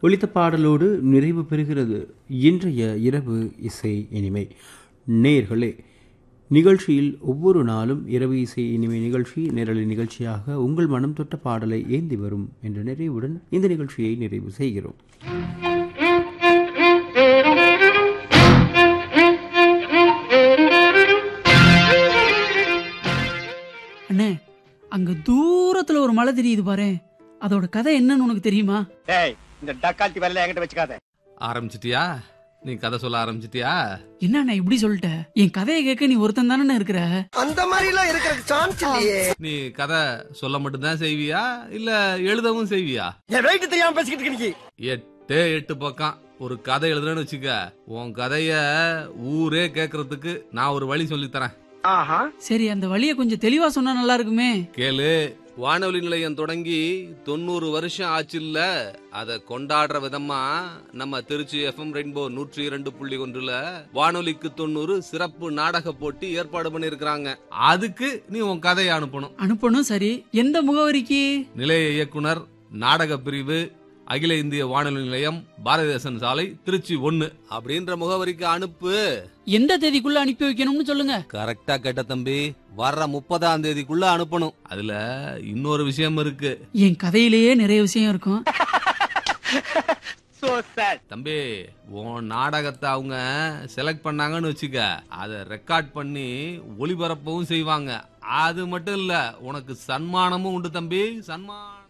ஒலித்த பாடலோடு நிறைவு பெறுகிறது இன்றைய இரவு இசை இனிமை நேர்களே நிகழ்ச்சியில் ஒவ்வொரு நாளும் இரவு இசை இனிமை நிகழ்ச்சி நேரலை நிகழ்ச்சியாக உங்கள் மனம் தொட்ட பாடலை ஏந்தி வரும் என்ற நிறைவுடன் இந்த நிகழ்ச்சியை நிறைவு செய்கிறோம் அண்ணே அங்க தூரத்துல ஒரு மலை தெரியுது பாரு அதோட கதை என்னன்னு உனக்கு தெரியுமா டேய் இந்த டக்கால்ட்டி வரல என்கிட்ட வச்சுக்காத ஆரம்பிச்சிட்டியா நீ கதை சொல்ல ஆரம்பிச்சிட்டியா என்ன அண்ணா இப்படி சொல்லிட்ட என் கதையை கேட்க நீ ஒருத்தன் தானே இருக்கிற அந்த மாதிரி எல்லாம் இருக்கிறதுக்கு சான்ஸ் இல்லையே நீ கதை சொல்ல மட்டும்தான் செய்வியா இல்ல எழுதவும் செய்வியா என் வெயிட் தெரியாம பேசிக்கிட்டு இருக்க நீ எட்டு எட்டு பக்கம் ஒரு கதை எழுதுறேன்னு வச்சுக்க உன் கதைய ஊரே கேக்குறதுக்கு நான் ஒரு வழி சொல்லித் தரேன் ஆஹா சரி அந்த வழியை கொஞ்சம் தெளிவா சொன்னா நல்லா இருக்குமே கேளு வானொலி நிலையம் தொடங்கி தொண்ணூறு வருஷம் ஆச்சுல்ல அத கொண்டாடுற விதமா நம்ம திருச்சி எஃப்எம் ரெயின்போ நூற்றி இரண்டு புள்ளி ஒன்றுல வானொலிக்கு தொண்ணூறு சிறப்பு நாடக போட்டி ஏற்பாடு பண்ணிருக்கிறாங்க அதுக்கு நீ உன் கதையை அனுப்பணும் அனுப்பணும் சரி எந்த முகவரிக்கு நிலைய இயக்குனர் நாடக பிரிவு அகில இந்திய வானொலி நிலையம் பாரதிதாசன் சாலை திருச்சி ஒன்னு அப்படின்ற முகவரிக்கு அனுப்பு எந்த தேதிக்குள்ள அனுப்பி வைக்கணும்னு சொல்லுங்க கரெக்டா கேட்ட தம்பி வர்ற முப்பதாம் தேதிக்குள்ள அனுப்பணும் அதுல இன்னொரு விஷயம் இருக்கு என் கதையிலேயே நிறைய விஷயம் இருக்கும் சோ சார் தம்பி உன் நாடகத்தை அவங்க செலக்ட் பண்ணாங்கன்னு வச்சுக்க அதை ரெக்கார்ட் பண்ணி ஒளிபரப்பவும் செய்வாங்க அது மட்டும் இல்ல உனக்கு சன்மானமும் உண்டு தம்பி சன்மானம்